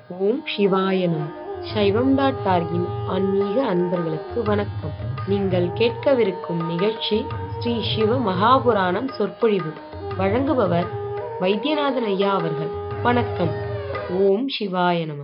ஓம் சிவாய நம சைவம் டாட் டார்கின் ஆன்மீக அன்பர்களுக்கு வணக்கம் நீங்கள் கேட்கவிருக்கும் நிகழ்ச்சி ஸ்ரீ சிவ மகாபுராணம் சொற்பொழிவு வழங்குபவர் வைத்தியநாதன் ஐயா அவர்கள் வணக்கம் ஓம் சிவாய நம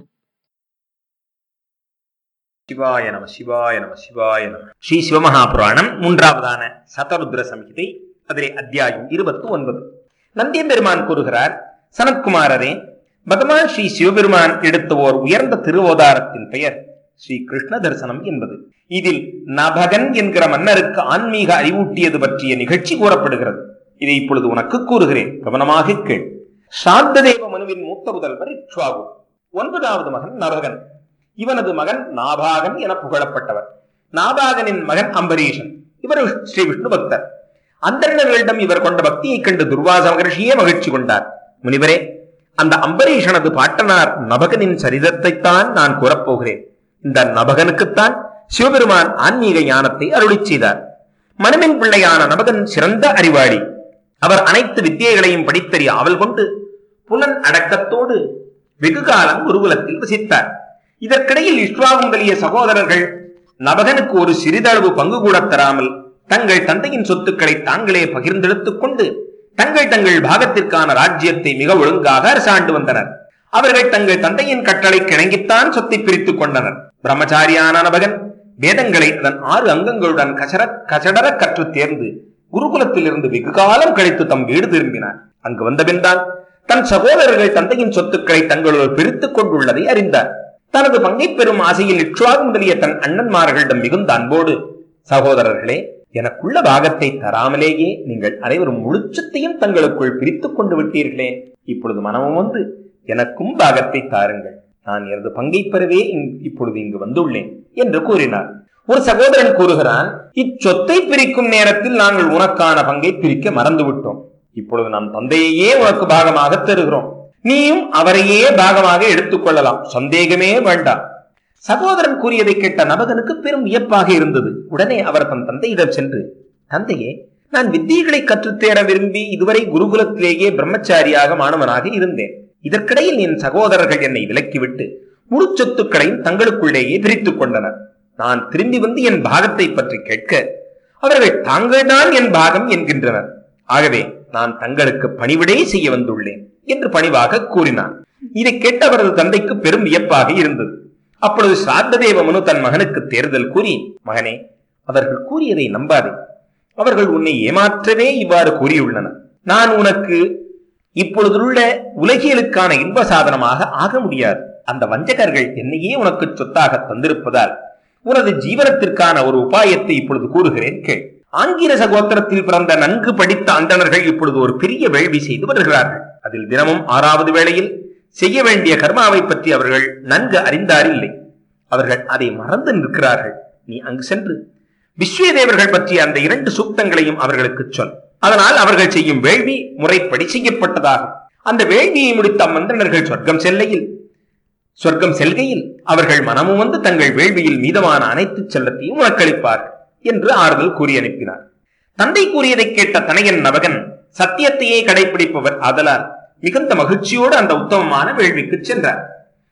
சிவாய நம சிவாய நம சிவாய நம ஸ்ரீ சிவமகாபுராணம் மூன்றாவதான சதருத்ர சம்ஹிதை அதிலே அத்தியாயம் இருபத்தி ஒன்பது நந்தியம்பெருமான் கூறுகிறார் சனத்குமாரரே பகவான் ஸ்ரீ சிவபெருமான் எடுத்த ஓர் உயர்ந்த திருவோதாரத்தின் பெயர் ஸ்ரீ கிருஷ்ண தரிசனம் என்பது இதில் நபகன் என்கிற மன்னருக்கு ஆன்மீக அறிவூட்டியது பற்றிய நிகழ்ச்சி கூறப்படுகிறது இதை இப்பொழுது உனக்கு கூறுகிறேன் கவனமாக கேள் சாந்ததேவ மனுவின் மூத்த புதல்வர் இக்ஷ்வாகு ஒன்பதாவது மகன் நபகன் இவனது மகன் நாபாகன் என புகழப்பட்டவர் நாபாகனின் மகன் அம்பரீஷன் இவர் ஸ்ரீ விஷ்ணு பக்தர் அந்தணர்களிடம் இவர் கொண்ட பக்தியைக் கண்டு துர்வாச மகர்ஷியே மகிழ்ச்சி கொண்டார் முனிவரே அந்த அம்பரீஷனது பாட்டனார் நபகனின் சரிதத்தைத்தான் நான் கூறப்போகிறேன் இந்த நபகனுக்குத்தான் சிவபெருமான் ஆன்மீக ஞானத்தை அருளிச் செய்தார் மனமின் பிள்ளையான நபகன் சிறந்த அறிவாளி அவர் அனைத்து வித்தியைகளையும் படித்தறிய ஆவல் கொண்டு புலன் அடக்கத்தோடு வெகு காலம் குருகுலத்தில் வசித்தார் இதற்கிடையில் இஸ்வாகு முதலிய சகோதரர்கள் நபகனுக்கு ஒரு சிறிதளவு பங்கு கூட தராமல் தங்கள் தந்தையின் சொத்துக்களை தாங்களே பகிர்ந்தெடுத்துக் கொண்டு தங்கள் தங்கள் பாகத்திற்கான ராஜ்யத்தை மிக ஒழுங்காக அரசாண்டு வந்தனர் அவர்கள் தங்கள் தந்தையின் கட்டளை கிணங்கித்தான் சொத்தை பிரித்துக் கொண்டனர் பிரம்மச்சாரியான நபகன் வேதங்களை அதன் ஆறு அங்கங்களுடன் கசர கசடர கற்று தேர்ந்து குருகுலத்திலிருந்து வெகு காலம் கழித்து தம் வீடு திரும்பினார் அங்கு வந்தபின்தான் தன் சகோதரர்கள் தந்தையின் சொத்துக்களை தங்களோடு பிரித்துக் கொண்டுள்ளதை அறிந்தார் தனது பங்கை பெறும் ஆசையில் இக்ஷ்வாகு முதலிய தன் அண்ணன்மார்களிடம் மிகுந்த அன்போடு சகோதரர்களே எனக்குள்ள பாகத்தை தராமலேயே நீங்கள் அனைவரும் முழுச்சத்தையும் தங்களுக்குள் பிரித்துக் கொண்டு விட்டீர்களே இப்பொழுது மனமும் வந்து எனக்கும் பாகத்தை தாருங்கள் நான் எனது பங்கை பெறவே இங்- இப்பொழுது இங்கு வந்துள்ளேன் என்று கூறினார் ஒரு சகோதரன் கூறுகிறான் இச்சொத்தை பிரிக்கும் நேரத்தில் நாங்கள் உனக்கான பங்கை பிரிக்க மறந்துவிட்டோம் இப்பொழுது நம் தந்தையையே உனக்கு பாகமாக தருகிறோம் நீயும் அவரையே பாகமாக எடுத்துக்கொள்ளலாம் சந்தேகமே வேண்டாம் சகோதரன் கூறியதை கேட்ட நபகனுக்கு பெரும் வியப்பாக இருந்தது உடனே அவர் தன் தந்தையிடம் சென்று தந்தையே நான் வித்தியைகளை கற்றுத்தேர விரும்பி இதுவரை குருகுலத்திலேயே பிரம்மச்சாரியாக மாணவனாக இருந்தேன் இதற்கிடையில் என் சகோதரர்கள் என்னை விலக்கிவிட்டு முழு சொத்துக்களையும் தங்களுக்குள்ளேயே பிரித்துக் கொண்டனர் நான் திரும்பி வந்து என் பாகத்தை பற்றி கேட்க அவர்கள் தாங்கள்தான் என் பாகம் என்கின்றனர் ஆகவே நான் தங்களுக்கு பணிவிடை செய்ய வந்துள்ளேன் என்று பணிவாக கூறினான் இதை கேட்ட அவரது தந்தைக்கு பெரும் வியப்பாக இருந்தது அப்பொழுது சாத்ததேவ மனு தன் மகனுக்கு தேர்தல் கூறி மகனே அவர்கள் கூறியதை நம்பாதே அவர்கள் உன்னை ஏமாற்றவே இவ்வாறு கூறியுள்ளனர் நான் உனக்கு இப்பொழுதுள்ள உலகியலுக்கான இன்ப சாதனமாக ஆக முடியாது அந்த வஞ்சகர்கள் என்னையே உனக்கு சொத்தாக தந்திருப்பதால் உனது ஜீவனத்திற்கான ஒரு உபாயத்தை இப்பொழுது கூறுகிறேன் கேள் ஆங்கிரச கோத்திரத்தில் பிறந்த நன்கு படித்த அந்தணர்கள் இப்பொழுது ஒரு பெரிய வேள்வி செய்து வருகிறார்கள் அதில் தினமும் ஆறாவது வேளையில் செய்ய வேண்டிய கர்மாவை பற்றி அவர்கள் நன்கு அறிந்தாரில்லை அவர்கள் அதை மறந்து நிற்கிறார்கள் நீ அங்கு சென்று விஸ்வதேவர்கள் பற்றிய அந்த இரண்டு சூக்தங்களையும் அவர்களுக்கு சொல் அதனால் அவர்கள் செய்யும் வேள்வி முறைப்படி செய்யப்பட்டதாகும் அந்த வேள்வியை முடித்த அம்மந்திரர்கள் சொர்க்கம் செல்லையில் சொர்க்கம் செல்கையில் அவர்கள் மனமும் வந்து தங்கள் வேள்வியில் மீதமான அனைத்து செல்லத்தையும் உனக்களிப்பார்கள் என்று ஆறுதல் கூறி அனுப்பினார் தந்தை கூறியதை கேட்ட தனையன் நவகன் சத்தியத்தையே கடைபிடிப்பவர் ஆதலால் மிகுந்த மகிழ்ச்சியோடு அந்த உத்தமமான வேள்விக்கு சென்றார்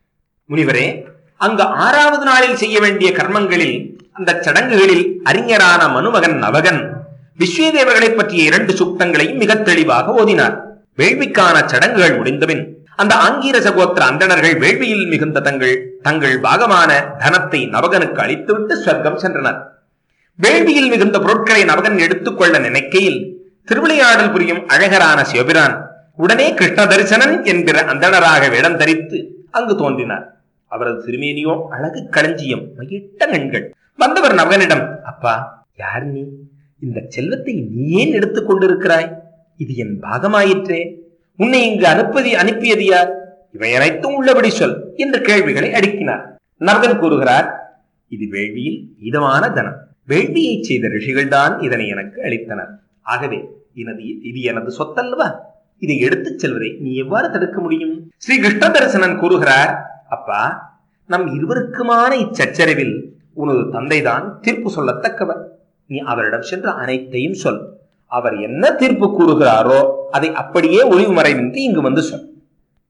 முனிவரே அங்கு ஆறாவது நாளில் செய்ய வேண்டிய கர்மங்களில் அந்த சடங்குகளில் அறிஞரான மனுமகன் நவகன் விஸ்வதேவர்களை பற்றிய இரண்டு சுக்தங்களையும் மிக தெளிவாக ஓதினார் வேள்விக்கான சடங்குகள் முடிந்தபின் அந்த ஆங்கீரச கோத்திர அந்தணர்கள் வேள்வியில் மிகுந்த தங்கள் தங்கள் பாகமான தனத்தை நவகனுக்கு அளித்துவிட்டு சொர்க்கம் சென்றனர் வேள்வியில் மிகுந்த பொருட்களை நவகன் எடுத்துக்கொள்ள நினைக்கையில் திருவிளையாடல் புரியும் அழகரான சிவபிரான் உடனே கிருஷ்ண தரிசனன் என்கிற அந்தணராக வேடம் தரித்து அங்கு தோன்றினார் அவரது திருமேனியோ அழகு களஞ்சியம் மையிட்ட கண்கள் வந்தவர் நவகனிடம் அப்பா யார் நீ இந்த செல்வத்தை நீ ஏன் எடுத்துக் கொண்டிருக்கிறாய் இது என் பாகமாயிற்றே உன்னை இங்கு அனுப்பதி அனுப்பியது யார் இவை அனைத்தும் உள்ளபடி சொல் என்று கேள்விகளை அடுக்கினார் நவகன் கூறுகிறார் இது வேள்வியில் இதமான தனம் வேள்வியை செய்த ரிஷிகள்தான் இதனை எனக்கு அளித்தனர் ஆகவே எனது இது எனது சொத்தல்லவா இதை எடுத்துச் செல்வதை நீ எவ்வாறு தடுக்க முடியும் ஸ்ரீ கிருஷ்ண தரிசனன் கூறுகிறார் அப்பா நம் இருவருக்குமான இச்சச்சரவில் உனது தந்தைதான் தீர்ப்பு சொல்லத்தக்கவர் நீ அவரிடம் சென்று அனைத்தையும் சொல் அவர் என்ன தீர்ப்பு கூறுகிறாரோ அதை அப்படியே ஒளிவு மறைவின்றி இங்கு வந்து சொல்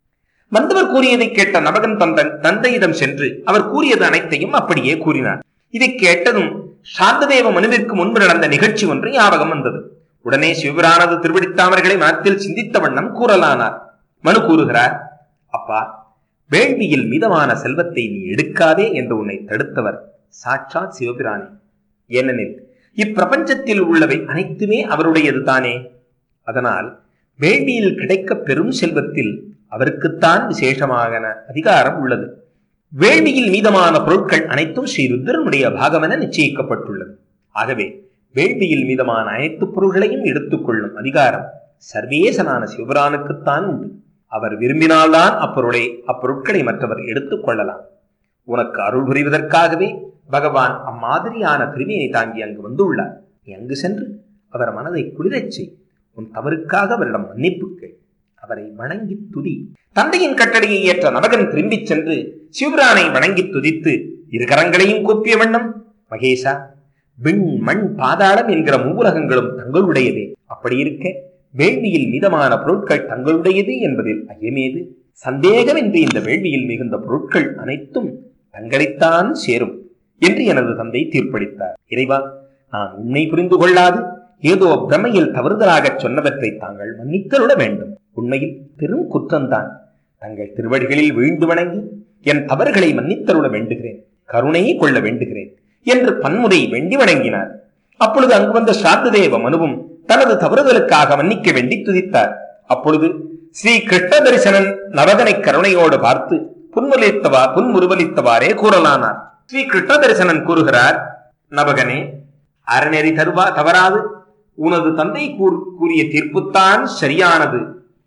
வந்தவர் கூறியதை கேட்ட நபகன் தந்தன் தந்தையிடம் சென்று அவர் கூறியது அனைத்தையும் அப்படியே கூறினார் இதை கேட்டதும் சாந்ததேவ மனுவிற்கு முன்பு நடந்த நிகழ்ச்சி ஒன்று ஞாபகம் வந்தது உடனே சிவபிரானது திருவடித்தாமர்களை மனத்தில் சிந்தித்த வண்ணம் கூறலானார் மனு கூறுகிறார் அப்பா வேள்வியில் மிதமான செல்வத்தை நீ எடுக்காதே என்று உன்னை தடுத்தவர் சாட்சாத் சிவபிரானே ஏனெனில் இப்பிரபஞ்சத்தில் உள்ளவை அனைத்துமே அவருடையது தானே அதனால் வேள்வியில் கிடைக்க பெரும் செல்வத்தில் அவருக்குத்தான் விசேஷமான அதிகாரம் உள்ளது வேள்வியில் மீதமான பொருட்கள் அனைத்தும் ஸ்ரீ ருத்ரனுடைய பாகமென நிச்சயிக்கப்பட்டுள்ளது ஆகவே வேள்வியில் மீதமான அனைத்து பொருள்களையும் எடுத்துக்கொள்ளும் அதிகாரம் சர்வேசனான சிவபிரானுக்குத்தான் உண்டு அவர் விரும்பினால்தான் அப்பொருளை அப்பொருட்களை மற்றவர் எடுத்துக் கொள்ளலாம் உனக்கு அருள் புரிவதற்காகவே பகவான் அம்மாதிரியான திருமையை தாங்கி அங்கு வந்துள்ளார் நீ அங்கு சென்று அவர் மனதை குளிரச் செய் உன் தவறுக்காக அவரிடம் மன்னிப்பு கேள் அவரை வணங்கி துதி தந்தையின் கட்டளையை ஏற்ற நவகன் திரும்பிச் சென்று சிவபிரானை வணங்கி துதித்து இரு கரங்களையும் கூப்பிய வண்ணம் மகேஷா விண் மண் பாதாளம் என்கிற மூலகங்களும் தங்களுடையதே அப்படி இருக்க வேள்வியில் மிதமான பொருட்கள் தங்களுடையது என்பதில் ஐயமேது சந்தேகமின்றி இந்த வேள்வியில் மிகுந்த பொருட்கள் அனைத்தும் தங்களைத்தான் சேரும் என்று எனது தந்தை தீர்ப்பளித்தார் இறைவா நான் உன்னை புரிந்து கொள்ளாது ஏதோ பிரமையில் தவறுதலாகச் சொன்னவற்றை தாங்கள் மன்னித்தருட வேண்டும் உண்மையில் பெரும் குற்றம்தான் தங்கள் திருவடிகளில் வீழ்ந்து வணங்கி என் தவறுகளை மன்னித்தருட வேண்டுகிறேன் கருணையை கொள்ள வேண்டுகிறேன் என்று பன்முறை வேண்டி வணங்கினார் அப்பொழுது அங்கு வந்த சாந்ததேவ மனுவும் தனது தவறுதலுக்காக மன்னிக்க வேண்டி துதித்தார் அப்பொழுது ஸ்ரீ கிருஷ்ண தரிசனன் நவகனை கருணையோடு பார்த்து புன்முலித்தவா புன்முருவலித்தவாறே கூறலானார் ஸ்ரீ கிருஷ்ண தரிசனன் கூறுகிறார் நவகனே அறநெறி தருவா தவறாது உனது தந்தை கூர்- கூறிய தீர்ப்புத்தான் சரியானது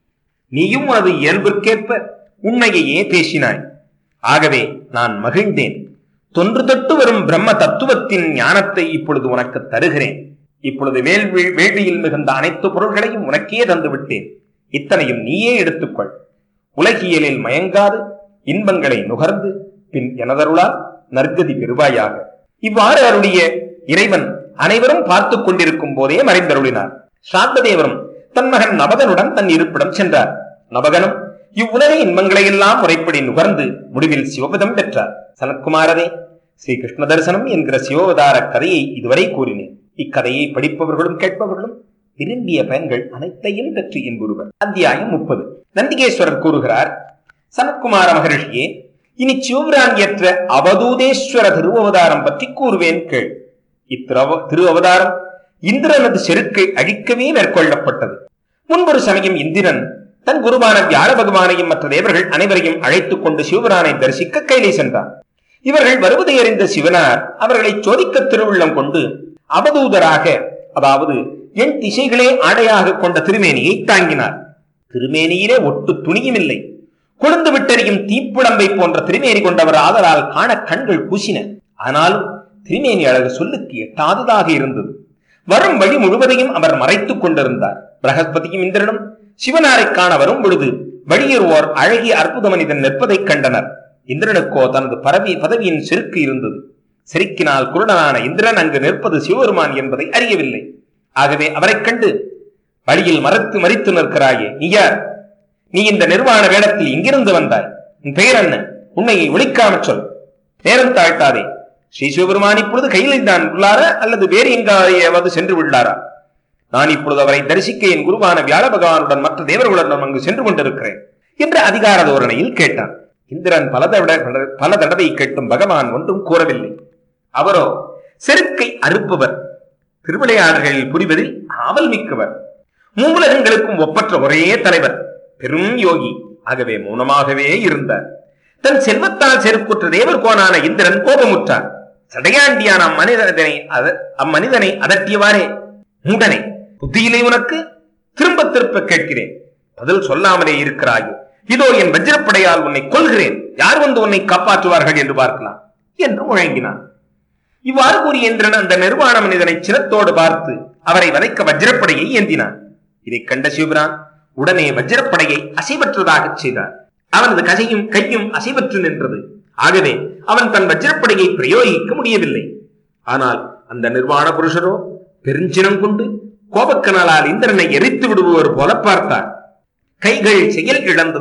நீயும் உனது இயல்பிற்கேற்ப உண்மையையே பேசினாய் ஆகவே நான் மகிழ்ந்தேன் தொன்று தொட்டு வரும் பிரம்ம தத்துவத்தின் ஞானத்தை இப்பொழுது உனக்கு தருகிறேன் இப்பொழுது வேள்வி வேள்வியில் மிகுந்த அனைத்து பொருள்களையும் உனக்கே தந்து விட்டேன் இத்தனையும் நீயே எடுத்துக்கொள் உலகியலில் மயங்காது இன்பங்களை நுகர்ந்து பின் எனதருளால் நற்கதி பெறுவாயாக இவ்வாறு அருளிய இறைவன் அனைவரும் பார்த்துக் கொண்டிருக்கும் போதே மறைந்தருளினார் சாந்ததேவரும் தன் மகன் நபகனுடன் தன் இருப்பிடம் சென்றார் நபகனும் இவ்வுலக இன்பங்களை எல்லாம் முறைப்படி நுகர்ந்து முடிவில் சிவபதம் பெற்றார் சனத்குமாரரே ஸ்ரீ கிருஷ்ண தரிசனம் என்கிற சிவவதார கதையை இதுவரை கூறினேன் இக்கதையை படிப்பவர்களும் கேட்பவர்களும் விரும்பிய பயன்கள் அனைத்தையும் பெற்று இன்புறுவர் அத்தியாயம் முப்பது நந்திகேஸ்வரர் கூறுகிறார் சனத்குமார மகரிஷியே இனி சிவபிரான் ஏற்ற அவதூதேஸ்வர திருவவதாரம் பற்றி கூறுவேன் கேள் இத்திரு திரு அவதாரம் இந்திரனது செருக்கை அழிக்கவே மேற்கொள்ளப்பட்டது முன்பொரு சமயம் இந்திரன் தன் குருவான வியாழ பகவானையும் மற்ற தேவர்கள் அனைவரையும் அழைத்துக் கொண்டு சிவபிரானை தரிசிக்க கைலை சென்றார் இவர்கள் வருவதை அறிந்த சிவனார் அவர்களை சோதிக்க திருவுள்ளம் கொண்டு அவதூதராக அதாவது என் திசைகளே ஆடையாக கொண்ட திருமேனியை தாங்கினார் திருமேனியிலே ஒட்டு துணியுமில்லை கொழுந்து விட்டெறியும் தீப்புடம்பை போன்ற திருமேனி கொண்டவர் ஆதலால் காண கண்கள் கூசின ஆனாலும் திருமேனி அழகு சொல்லுக்கு எட்டாததாக இருந்தது வரும் வழி முழுவதையும் அவர் மறைத்துக் கொண்டிருந்தார் பிரகஸ்பதியும் இந்திரனும் சிவனாரை காண வரும் பொழுது வழியில் ஓர் அழகிய அற்புத மனிதன் நிற்பதைக் கண்டனர் இந்திரனுக்கோ தனது பரவி பதவியின் செருக்கு இருந்தது செருக்கினால் குருடனான இந்திரன் அங்கு நிற்பது சிவபெருமான் என்பதை அறியவில்லை ஆகவே அவரைக் கண்டு வழியில் மறைத்து மறித்து நிற்கிறாயே நீ யார் நீ இந்த நிர்வாண வேடத்தில் எங்கிருந்து வந்தாய் உன் பெயர் என்ன உண்மையை ஒழிக்காமற் சொல் நேரம் தாழ்த்தாதே ஸ்ரீ சிவபெருமான் இப்பொழுது கையில் தான் உள்ளாரா அல்லது வேறு எங்காவது சென்று விள்ளாரா நான் இப்பொழுது அவரை தரிசிக்க என் குருவான வியாழ பகவானுடன் மற்ற தேவர்களுடன் அங்கு சென்று கொண்டிருக்கிறேன் என்ற அதிகார தோரணையில் கேட்டான் இந்திரன் பல தடவை பல தடவை கேட்டும் பகவான் ஒன்றும் கூறவில்லை அவரோ செருக்கை அறுப்பவர் திருவிளையாடல்களில் புரிவதில் ஆவல் மிக்கவர் மூலகங்களுக்கும் ஒப்பற்ற ஒரே தலைவர் பெரும் யோகி ஆகவே மௌனமாகவே இருந்தார் தன் செல்வத்தால் செருக்குற்ற தேவர் கோனான இந்திரன் கோபமுற்றார் சடையாண்டியான அம்மனிதனை அத- அம்மனிதனை அதட்டியவாறே மூடனை புத்தியிலே உனக்கு திரும்ப திரும்ப கேட்கிறேன் பதில் சொல்லாமலே இருக்கிறாயோ இதோ என் வஜ்ரப்படையால் உன்னை கொல்கிறேன் யார் வந்து உன்னை காப்பாற்றுவார்கள் என்று பார்க்கலாம் என்று முழங்கினான் இவ்வாறு கூறிய இந்திரன் அந்த நிர்வாண மனிதனை சினத்தோடு பார்த்து அவரை வதைக்க வஜ்ரப்படையை ஏந்தினான் இதைக் கண்ட சிவபிரான் உடனே வஜ்ரப்படையை அசைவற்றதாகச் செய்தார் அவனது கதையும் கையும் அசைவற்று நின்றது ஆகவே அவன் தன் வஜ்ரப்படையை பிரயோகிக்க முடியவில்லை ஆனால் அந்த நிர்வாண புருஷரோ பெருஞ்சினம் கொண்டு கோபக்கனலால் இந்திரனை எரித்து விடுபவர் போல பார்த்தார் கைகள் செயல் இழந்ததால்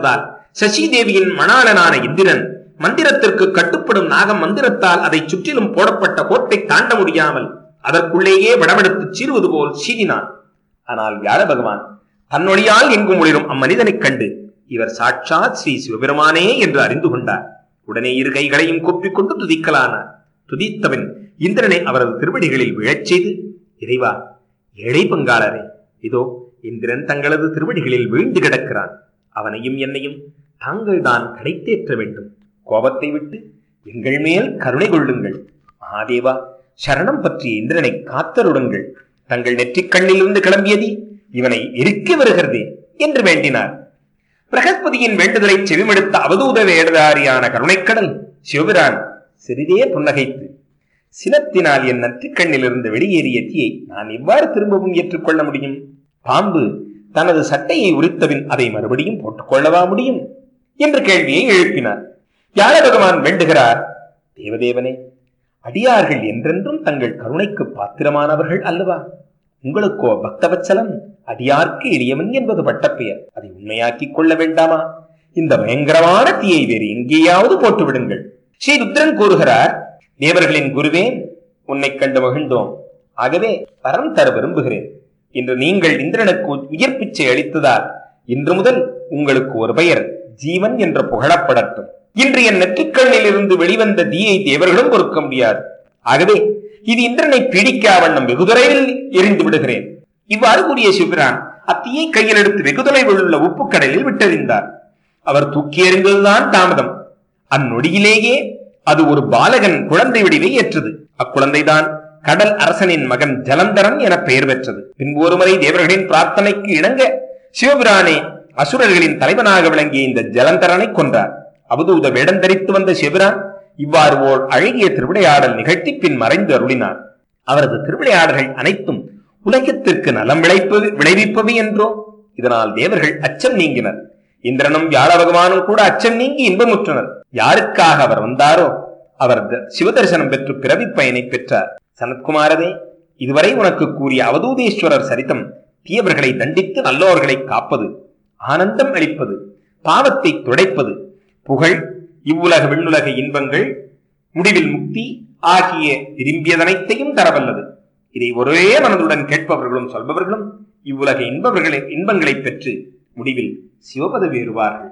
சசி தேவியின் மணாளனான இந்திரன் மந்திரத்திற்கு கட்டுப்படும் நாகம் மந்திரத்தால் அதை சுற்றிலும் போடப்பட்ட கோட்டை தாண்ட முடியாமல் அதற்குள்ளேயே வடமெடுத்து சீறுவது போல் சீறினான் ஆனால் வியாழ பகவான் தன்னொழியால் எங்கும் ஒளிரும் அம்மனிதனைக் கண்டு இவர் சாட்சாத் ஸ்ரீ சிவபெருமானே என்று அறிந்து கொண்டார் உடனே இரு கைகளையும் கொப்பிக் கொண்டு துதிக்கலானார் துதித்தவன் இந்திரனை அவரது திருவடிகளில் விழச் செய்து இறைவா ஏழை பங்காளரே இதோ இந்திரன் தங்களது திருவடிகளில் வீழ்ந்து கிடக்கிறான் அவனையும் என்னையும் தாங்கள் தான் கடைத்தேற்ற வேண்டும் கோபத்தை விட்டு எங்கள் மேல் கருணை கொள்ளுங்கள் மகாதேவா சரணம் பற்றிய இந்திரனை காத்தருடுங்கள் தங்கள் நெற்றிக் கண்ணிலிருந்து கிளம்பியது இவனை எரிக்க வருகிறதே என்று வேண்டினார் பிரகஸ்பதியின் வேண்டுதலை செவிமடுத்த அவதூத வேடதாரியான கருணைக்கடல் சிவபிரான் சிறிதே புன்னகைத்து சினத்தினால் என் நற்றிக் கண்ணிலிருந்து வெளியேறிய தீயை நான் எவ்வாறு திரும்பவும் ஏற்றுக்கொள்ள முடியும் பாம்பு தனது சட்டையை உரித்தபின் அதை மறுபடியும் போட்டுக்கொள்ளவா முடியும் என்று கேள்வியை எழுப்பினார் யாழ பகவான் வேண்டுகிறார் தேவதேவனே அடியார்கள் என்றென்றும் தங்கள் கருணைக்கு பாத்திரமானவர்கள் அல்லவா உங்களுக்கோ பக்தவச்சலம் அடியார்க்கு எளியவன் என்பது பட்டப்பெயர் அதை உண்மையாக்கிக் கொள்ள வேண்டாமா இந்த பயங்கரமான தீயை வேறு எங்கேயாவது போட்டு விடுங்கள் ஸ்ரீ ருத்ரன் கூறுகிறார் தேவர்களின் குருவே உன்னை கண்டு மகிழ்ந்தோம் ஆகவே வரம் தர விரும்புகிறேன் இன்று நீங்கள் இந்திரனுக்கு உயிர் பிச்சை அளித்ததால் இன்று முதல் உங்களுக்கு ஒரு பெயர் ஜீவன் என்று புகழப்படட்டும் இன்று என் நெற்றிக்கண்ணில் இருந்து வெளிவந்த தீயை தேவர்களும் பொறுக்க முடியாது ஆகவே இது இந்திரனை பீடிக்கா வண்ணம் வெகு தொலைவில் எரிந்து விடுகிறேன் இவ்வாறு கூறிய சிவபிரான் அத்தீயை கையில் எடுத்து வெகு தொலைவில் உள்ள உப்புக்கடலில் விட்டெறிந்தார் அவர் தூக்கி எறிந்ததுதான் தாமதம் அந்நொடியிலேயே அது ஒரு பாலகன் குழந்தை வடிவை ஏற்றது அக்குழந்தைதான் கடல் அரசனின் மகன் ஜலந்தரன் என பெயர் பெற்றது பின்பு ஒருமுறை தேவர்களின் பிரார்த்தனைக்கு இணங்க சிவபிரானே அசுரர்களின் தலைவனாக விளங்கிய இந்த ஜலந்தரனை கொன்றார் அவதூத வேடம் தரித்து வந்த சிவபிரான் இவ்வாறு ஓர் அழகிய திருவிளையாடல் நிகழ்த்தி பின் மறைந்து அருளினார் அவரது திருவிளையாடல்கள் அனைத்தும் உலகத்திற்கு நலம் விளைப்பது விளைவிப்பவை என்றோ இதனால் தேவர்கள் அச்சம் நீங்கினர் இந்திரனும் வியாழ பகவானும் கூட அச்சம் நீங்கி இன்பமுற்றனர் யாருக்காக அவர் வந்தாரோ அவர் த- சிவதரிசனம் பெற்று பிறவி பயனை பெற்றார் சனத்குமாரதே இதுவரை உனக்கு கூறிய அவதூதேஸ்வரர் சரிதம் தீயவர்களை தண்டித்து நல்லோர்களை காப்பது ஆனந்தம் அளிப்பது பாவத்தை துடைப்பது புகழ் இவ்வுலக விண்ணுலக இன்பங்கள் முடிவில் முக்தி ஆகிய விரும்பியதனைத்தையும் தரவல்லது இதை ஒரே மனதுடன் கேட்பவர்களும் சொல்பவர்களும் இவ்வுலக இன்பவர்களை இன்பங்களை பெற்று முடிவில் சிவபதவி பெறுவார்கள்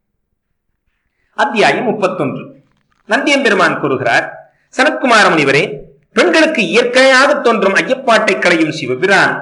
அத்தியாயம் முப்பத்தொன்று நந்தியம்பெருமான் கூறுகிறார் சனத்குமார முனிவரே பெண்களுக்கு இயற்கையாக தோன்றும் ஐயப்பாட்டை களையும் சிவபிரான்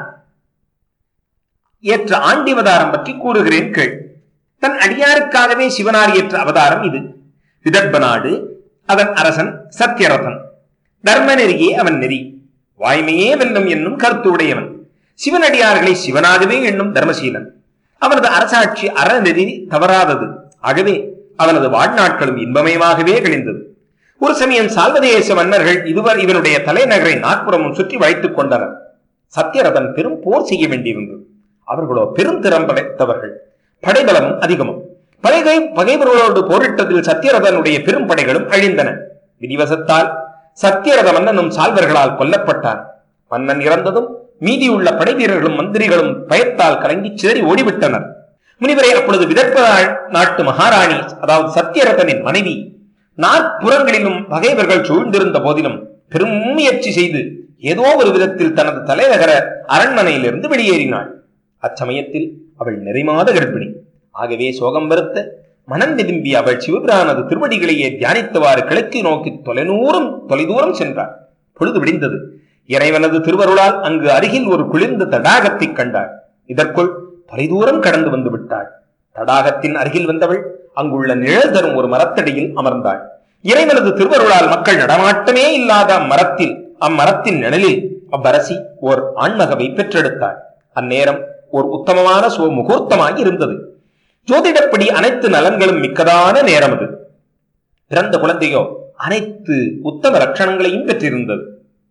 ஏற்ற ஆண்டிவதாரம் பற்றி கூறுகிறேன் கேள் தன் அடியாருக்காகவே சிவனார் ஏற்ற அவதாரம் இது விதர்ப்ப நாடு அதன் அரசன் சத்யரதன் தர்ம நெறியே அவன் நெறி வாய்மையே வெல்லும் என்னும் கருத்து உடையவன் சிவனடியார்களை சிவனாகவே எண்ணும் தர்மசீலன் அவனது அரசாட்சி அறநெறி தவறாதது ஆகவே அவனது வாழ்நாட்களும் இன்பமயமாகவே கழிந்தது ஒரு சமயம் சால்வதேச மன்னர்கள் இதுவரை இவனுடைய தலைநகரை நாற்புறமும் சுற்றி வைத்துக் கொண்டனர் சத்யரதன் பெரும் போர் செய்ய வேண்டியிருந்தது அவர்களோ பெரும் திறம் படைத்தவர்கள் படைபலமும் அதிகமும் பகைகை பகைவர்களோடு போரிட்டதில் சத்யரதனுடைய பெரும் படைகளும் அழிந்தன விதிவசத்தால் சத்யரத மன்னனும் சால்வர்களால் கொல்லப்பட்டான் மன்னன் இறந்ததும் மீதியுள்ள படை வீரர்களும் மந்திரிகளும் பயத்தால் கலங்கி சிதறி ஓடிவிட்டனர் முனிவரே அப்பொழுது விதர்ப்ப நாட்டு மகாராணி அதாவது சத்யரதனின் மனைவி நாற்புறங்களிலும் பகைவர்கள் சூழ்ந்திருந்த போதிலும் பெரும் முயற்சி செய்து ஏதோ ஒரு விதத்தில் தனது தலைநகர அரண்மனையிலிருந்து வெளியேறினாள் அச்சமயத்தில் அவள் நிறைமாத கர்ப்பிணி ஆகவே சோகம் வருத்த மனம் விரும்பி அவள் சிவபிரானது திருவடிகளையே தியானித்தவாறு கிழக்கு நோக்கி தொலைநூறும் தொலைதூரம் சென்றாள் பொழுது விடிந்தது இறைவனது திருவருளால் அங்கு அருகில் ஒரு குளிர்ந்த தடாகத்தை கண்டாள் இதற்குள் தொலைதூரம் கடந்து வந்து விட்டாள் தடாகத்தின் அருகில் வந்தவள் அங்குள்ள நிழல் தரும் ஒரு மரத்தடியில் அமர்ந்தாள் இறைவனது திருவருளால் மக்கள் நடமாட்டமே இல்லாத அம்மரத்தில் அம்மரத்தின் நிழலில் அவ்வரசி ஓர் ஆண்மகவை பெற்றெடுத்தாள் அந்நேரம் ஓர் உத்தமமான சோ முகூர்த்தமாய் இருந்தது ஜோதிடப்படி அனைத்து நலன்களும் மிக்கதான நேரம் அது பிறந்த குழந்தையோ அனைத்து உத்தம லட்சணங்களையும் பெற்றிருந்தது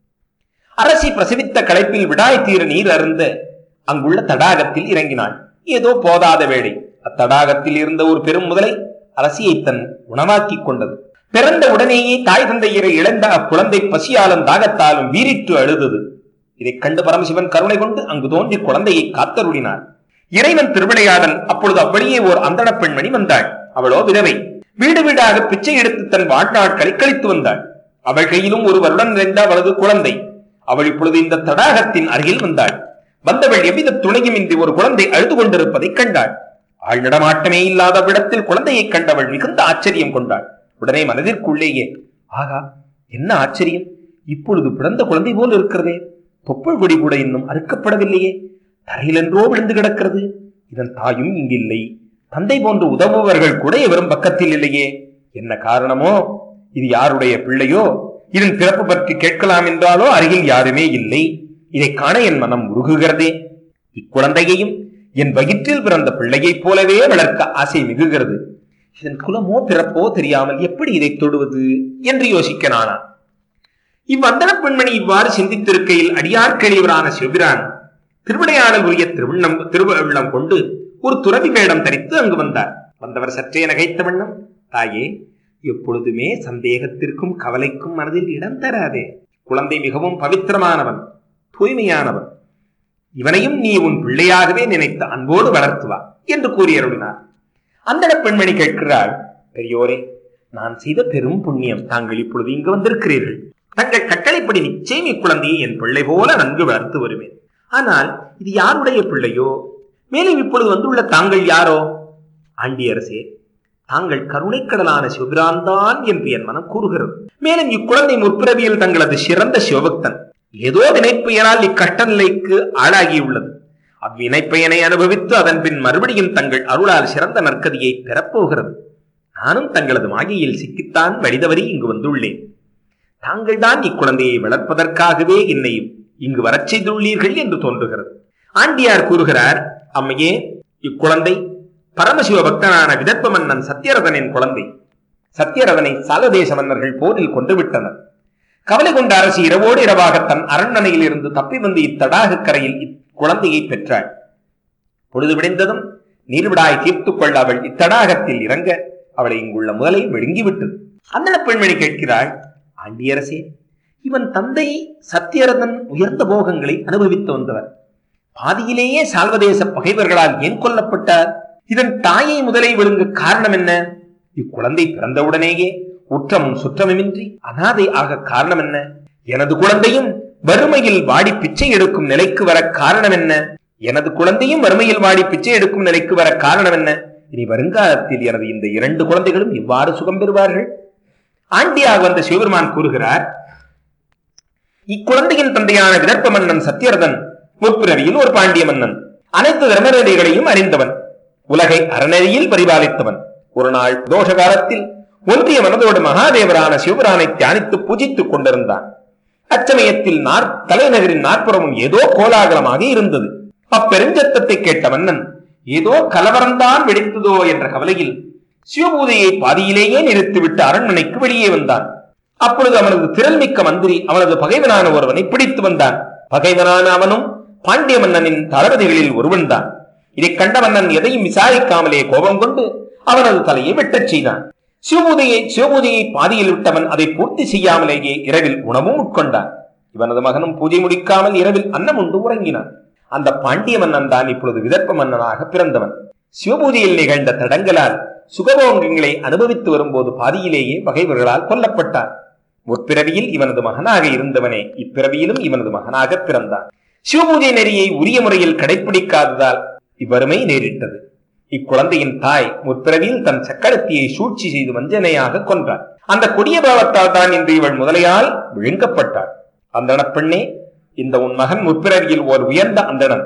அரசி பிரசவித்த களைப்பில் விடாய் தீர நீர் அருந்த அங்குள்ள தடாகத்தில் இறங்கினாள் ஏதோ போதாத வேளை அத்தடாகத்தில் இருந்த ஒரு பெரும் முதலை அரசியை தன் உணவாக்கிக் கொண்டது பிறந்த உடனேயே தாய் தந்தையரை இழந்த அக்குழந்தை பசியாலும் தாகத்தாலும் வீறிட்டு அழுதது இதைக் கண்டு பரமசிவன் கருணை கொண்டு அங்கு தோன்றி குழந்தையை காத்தருளினார் இறைவன் திருவிளையாடல் அப்பொழுது அவ்வழியே ஓர் அந்தண பெண்மணி வந்தாள் அவளோ விதவை வீடு வீடாக பிச்சை எடுத்து தன் வாழ்நாட்களை கழித்து வந்தாள் அவள் கையிலும் ஒரு வருடம் நிறைந்த அவளது குழந்தை அவள் இப்பொழுது இந்த தடாகத்தின் அருகில் வந்தாள் வந்தவள் எவ்வித துணையுமின்றி ஒரு குழந்தை அழுது கொண்டிருப்பதைக் கண்டாள் ஆள் நடமாட்டமே இல்லாத விடத்தில் குழந்தையைக் கண்டவள் மிகுந்த ஆச்சரியம் கொண்டாள் உடனே மனதிற்குள்ளேயே ஆகா என்ன ஆச்சரியம் இப்பொழுது பிறந்த குழந்தை போல் இருக்கிறதே தொப்புள் கொடி கூட இன்னும் அறுக்கப்படவில்லையே தரையிலென்றோ விழுந்து கிடக்கிறது இதன் தாயும் இங்கில்லை தந்தை போன்று உதவுபவர்கள் கூட எவரும் பக்கத்தில் இல்லையே என்ன காரணமோ இது யாருடைய பிள்ளையோ இதன் பிறப்பு பற்றி கேட்கலாம் என்றாலோ அருகில் யாருமே இல்லை இதை காண என் மனம் உருகுகிறதே இக்குழந்தையையும் என் வயிற்றில் பிறந்த பிள்ளையைப் போலவே வளர்க்க ஆசை மிகுகிறது இதன் குலமோ பிறப்போ தெரியாமல் எப்படி இதை தொடுவது என்று யோசிக்க நானான் இவ்வந்தன பெண்மணி இவ்வாறு சிந்தித்திருக்கையில் அடியார்கெளியவரான சிவபிரான் திருவிளையாடல் உரிய திருவண்ணம் திருவள்ளம் கொண்டு ஒரு துறவி வேடம் தரித்து அங்கு வந்தார் வந்தவர் சற்றே நகைத்த வண்ணம் தாயே எப்பொழுதுமே சந்தேகத்திற்கும் கவலைக்கும் மனதில் இடம் தராதே குழந்தை மிகவும் பவித்திரமானவன் தூய்மையானவன் இவனையும் நீ உன் பிள்ளையாகவே நினைத்து அன்போடு வளர்த்துவா என்று கூறி அருளினார் அந்த பெண்மணி கேட்கிறாள் பெரியோரே நான் செய்த பெரும் புண்ணியம் தாங்கள் இப்பொழுது இங்கு வந்திருக்கிறீர்கள் தங்கள் கட்டளைப்படி நிச்சயம் இக்குழந்தையை என் பிள்ளை போல நன்கு வளர்த்து வருவேன் ஆனால் இது யாருடைய பிள்ளையோ மேலும் இப்பொழுது வந்துள்ள தாங்கள் யாரோ ஆண்டியரசே தாங்கள் கருணைக்கடலான சிவபிரான் தான் என்று என் மனம் கூறுகிறது மேலும் இக்குழந்தை முற்பிறவியில் தங்களது சிறந்த சிவபக்தன் ஏதோ வினைப்பெயரால் இக்கஷ்ட நிலைக்கு ஆளாகியுள்ளது அவ்வினைப்பயனை அனுபவித்து அதன் பின் மறுபடியும் தங்கள் அருளால் சிறந்த நற்கதியை பெறப்போகிறது நானும் தங்களது மாயையில் சிக்கித்தான் வழிதவறி இங்கு வந்துள்ளேன் தாங்கள்தான் இக்குழந்தையை வளர்ப்பதற்காகவே என்னை இங்கு வரச் செய்துள்ளீர்கள் என்று தோன்றுகிறது ஆண்டியார் கூறுகிறார் அம்மையே இக்குழந்தை பரமசிவ பக்தனான விதர்ப்ப மன்னன் சத்யரதனின் குழந்தை சத்யரதனை சாலதேச மன்னர்கள் போரில் கொன்றுவிட்டனர் கவலை கொண்ட அரசி இரவோடு இரவாக தன் அரண்மனையில் இருந்து தப்பி வந்து இத்தடாக கரையில் இக்குழந்தையை பெற்றாள் பொழுது விடைந்ததும் நீர்விடாய் தீர்த்துக் கொள்ள அவள் இத்தடாகத்தில் இறங்க அவளை இங்குள்ள முதலை விழுங்கிவிட்டது அந்த பெண்மணி கேட்கிறாள் ஆண்டியரசே இவன் தந்தை சத்தியரதன் உயர்ந்த போகங்களை அனுபவித்து வந்தவர் பாதியிலேயே சால்வதேச பகைவர்களால் ஏன் கொல்லப்பட்டார் இதன் தாயை முதலை விழுங்க காரணம் என்ன இக்குழந்தை பிறந்தவுடனேயே உற்றமும் சுற்றமுமின்றி அனாதை ஆக காரணம் என்ன எனது குழந்தையும் வறுமையில் வாடி பிச்சை எடுக்கும் நிலைக்கு வர காரணம் என்ன எனது குழந்தையும் வறுமையில் வாடி பிச்சை எடுக்கும் நிலைக்கு வர காரணம் என்ன இனி வருங்காலத்தில் எனது இந்த இரண்டு குழந்தைகளும் இவ்வாறு சுகம் பெறுவார்கள் ஆண்டியாக வந்த சிவபெருமான் கூறுகிறார் இக்குழந்தையின் தந்தையான விதர்ப்ப மன்னன் சத்யரதன் முற்பிறவியில் ஒரு பாண்டிய மன்னன் அனைத்து தர்மநெறிகளையும் அறிந்தவன் உலகை அறநெறியில் பரிபாலித்தவன் ஒரு நாள் தோஷ காலத்தில் ஒன்றிய மனதோடு மகாதேவரான சிவபுரானை தியானித்து பூஜித்துக் கொண்டிருந்தான் அச்சமயத்தில் நார் தலைநகரின் நாற்புறமும் ஏதோ கோலாகலமாக இருந்தது அப்பெருஞ்சத்தத்தை கேட்ட மன்னன் ஏதோ கலவரம்தான் வெடித்ததோ என்ற கவலையில் சிவபூதையை பாதியிலேயே நிறுத்திவிட்டு அரண்மனைக்கு வெளியே வந்தான் அப்பொழுது அவனது திரள்மிக்க மந்திரி அவனது பகைவனான ஒருவனை பிடித்து வந்தான் பகைவனான அவனும் பாண்டிய மன்னனின் தளபதிகளில் ஒருவன்தான் இதைக் கண்ட மன்னன் எதையும் விசாரிக்காமலே கோபம் கொண்டு அவனது தலையை வெட்டச் செய்தான் சிவபூதையை சிவபூதையை பாதியில் விட்டவன் அதை பூர்த்தி செய்யாமலேயே இரவில் உணவும் உட்கொண்டான் இவனது மகனும் பூஜை முடிக்காமல் இரவில் அன்னம் உண்டு உறங்கினான் அந்த பாண்டிய மன்னன் தான் இப்பொழுது விதர்ப்ப மன்னனாக பிறந்தவன் சிவபூஜையில் நிகழ்ந்த தடங்களால் சுகபோகங்களை அனுபவித்து வரும்போது பாதியிலேயே பகைவர்களால் கொல்லப்பட்டான் முற்பிறவியில் இவனது மகனாக இருந்தவனே இப்பிறவியிலும் இவனது மகனாக பிறந்தான் சிவபூஜை நெறியை உரிய முறையில் கடைபிடிக்காததால் இவ்வறுமை நேரிட்டது இக்குழந்தையின் தாய் முற்பிறவியில் தன் சக்கரத்தியை சூழ்ச்சி செய்து வஞ்சனையாக கொன்றாள் அந்த கொடிய பாவத்தால் தான் இன்று இவள் முதலையால் விழுங்கப்பட்டாள் அந்தணப் பெண்ணே இந்த உன் மகன் முற்பிறவியில் ஓர் உயர்ந்த அந்தணன்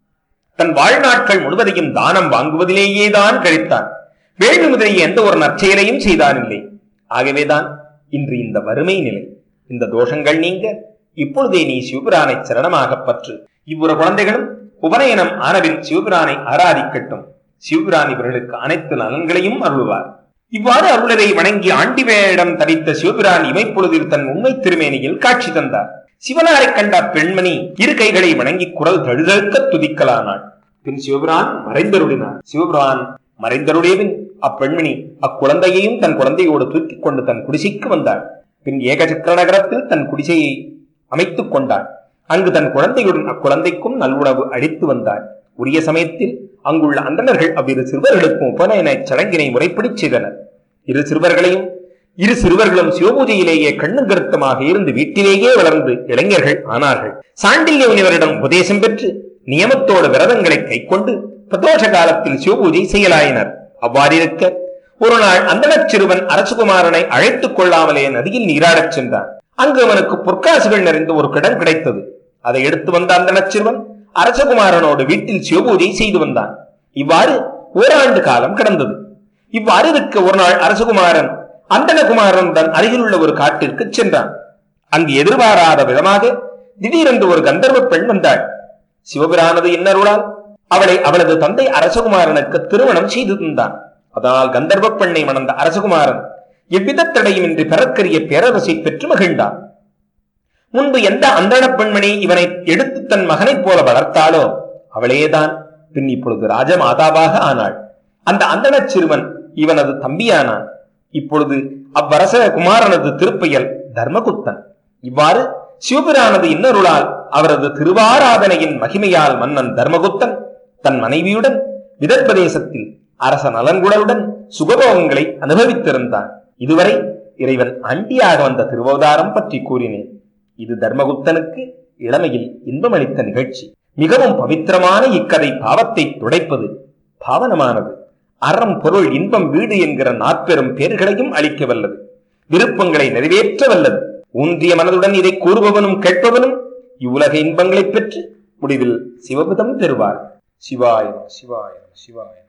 தன் வாழ்நாட்கள் முழுவதையும் தானம் வாங்குவதிலேயே தான் கழித்தான் வேள்வி முதலிய எந்த ஒரு நற்செயலையும் செய்தான் இல்லை ஆகவேதான் இன்று இந்த வறுமை நிலை இந்த தோஷங்கள் நீங்க இப்பொழுதே நீ சிவபிரானை சரணமாக பற்று இவ்வுற குழந்தைகளும் உபநயனம் ஆனபின் சிவபிரானை ஆராதிக்கட்டும் சிவபிரான் இவர்களுக்கு அனைத்து நலன்களையும் அருள்வார் இவ்வாறு அருளரை வணங்கி ஆண்டி வேடம் தரித்த சிவபிரான் இமைப்பொழுதில் தன் உண்மை திருமேனியில் காட்சி தந்தார் சிவனாரை கண்ட பெண்மணி இரு கைகளை வணங்கி குரல் தழுதழுக்க துதிக்கலானாள் பின் சிவபிரான் மறைந்தருளினார் சிவபிரான் மறைந்தருடையபின் அப்பெண்மணி அக்குழந்தையையும் தன் குழந்தையோடு தூக்கிக் கொண்டு தன் குடிசைக்கு வந்தாள் பின் ஏகசக்கர நகரத்தில் தன் குடிசையை அமைத்துக் கொண்டாள் அங்கு தன் குழந்தையுடன் அக்குழந்தைக்கும் நல்வுணவு அளித்து வந்தாள் உரிய சமயத்தில் அங்குள்ள அந்தணர்கள் அவ்விரு சிறுவர்களுக்கும் உபநயன சடங்கினை முறைப்படி செய்தனர் இரு சிறுவர்களையும் இரு சிறுவர்களும் சிவபூஜையிலேயே கண்ணும் கருத்தமாக இருந்து வீட்டிலேயே வளர்ந்து இளைஞர்கள் ஆனார்கள் சாண்டில்ய முனிவரிடம் உபதேசம் பெற்று நியமத்தோடு விரதங்களை கைக்கொண்டு பிரதோஷ காலத்தில் சிவபூஜை செய்யலாயினர் அவ்வாறிருக்க ஒரு நாள் அந்தணச் சிறுவன் அரசகுமாரனை அழைத்துக் கொள்ளாமலே நதியில் நீராடச் சென்றான் அங்கு அவனுக்கு பொற்காசுகள் நிறைந்த ஒரு கிடம் கிடைத்தது அதை எடுத்து வந்த அந்தணச் சிறுவன் அரசகுமாரனோடு வீட்டில் சிவபூஜை செய்து வந்தான் இவ்வாறு ஓராண்டு காலம் கடந்தது இவ்வாறு இருக்க ஒரு நாள் அரசகுமாரன் அந்தனகுமாரனுடன் அருகிலுள்ள ஒரு காட்டிற்கு சென்றான் அங்கு எதிர்பாராத விதமாக திடீரென்று ஒரு கந்தர்வ பெண் வந்தாள் சிவபிரானது இன்னருளால் அவளை அவளது தந்தை அரசகுமாரனுக்கு திருமணம் செய்து தந்தான் அதனால் கந்தர்வ பெண்ணை மணந்த அரசகுமாரன் எவ்வித தடையுமின்றி பெறற்கரிய பேரரசை பெற்று மகிழ்ந்தான் முன்பு எந்த அந்தண பெண்மணி இவனை எடுத்து தன் மகனைப் போல வளர்த்தாளோ அவளேதான் பின் இப்பொழுது ராஜமாதாவாக ஆனாள் அந்த அந்தணச் சிறுவன் இவனது தம்பியானான் இப்பொழுது அவ்வரச குமாரனது திருப்பெயல் தர்மகுப்தன் இவ்வாறு சிவபிரானது இன்னருளால் அவரது திருவாராதனையின் மகிமையால் மன்னன் தர்மகுப்தன் தன் மனைவியுடன் விதர்பதேசத்தில் அரச நலன்குடலுடன் சுகபோகங்களை அனுபவித்திருந்தான் இதுவரை இறைவன் அண்டியாக வந்த திருவோதாரம் பற்றி கூறினேன் இது தர்மகுப்தனுக்கு இளமையில் இன்பமளித்த நிகழ்ச்சி மிகவும் பவித்திரமான இக்கதை பாவத்தை துடைப்பது பாவனமானது அறம் பொருள் இன்பம் வீடு என்கிற நாற்பெரும் பேர்களையும் அளிக்க வல்லது விருப்பங்களை நிறைவேற்ற வல்லது ஊன்றிய மனதுடன் இதை கூறுபவனும் கேட்பவனும் இவ்வுலக இன்பங்களைப் பெற்று முடிவில் சிவபதம் பெறுவார் சிவாய நம, சிவாய நம, சிவாய நம.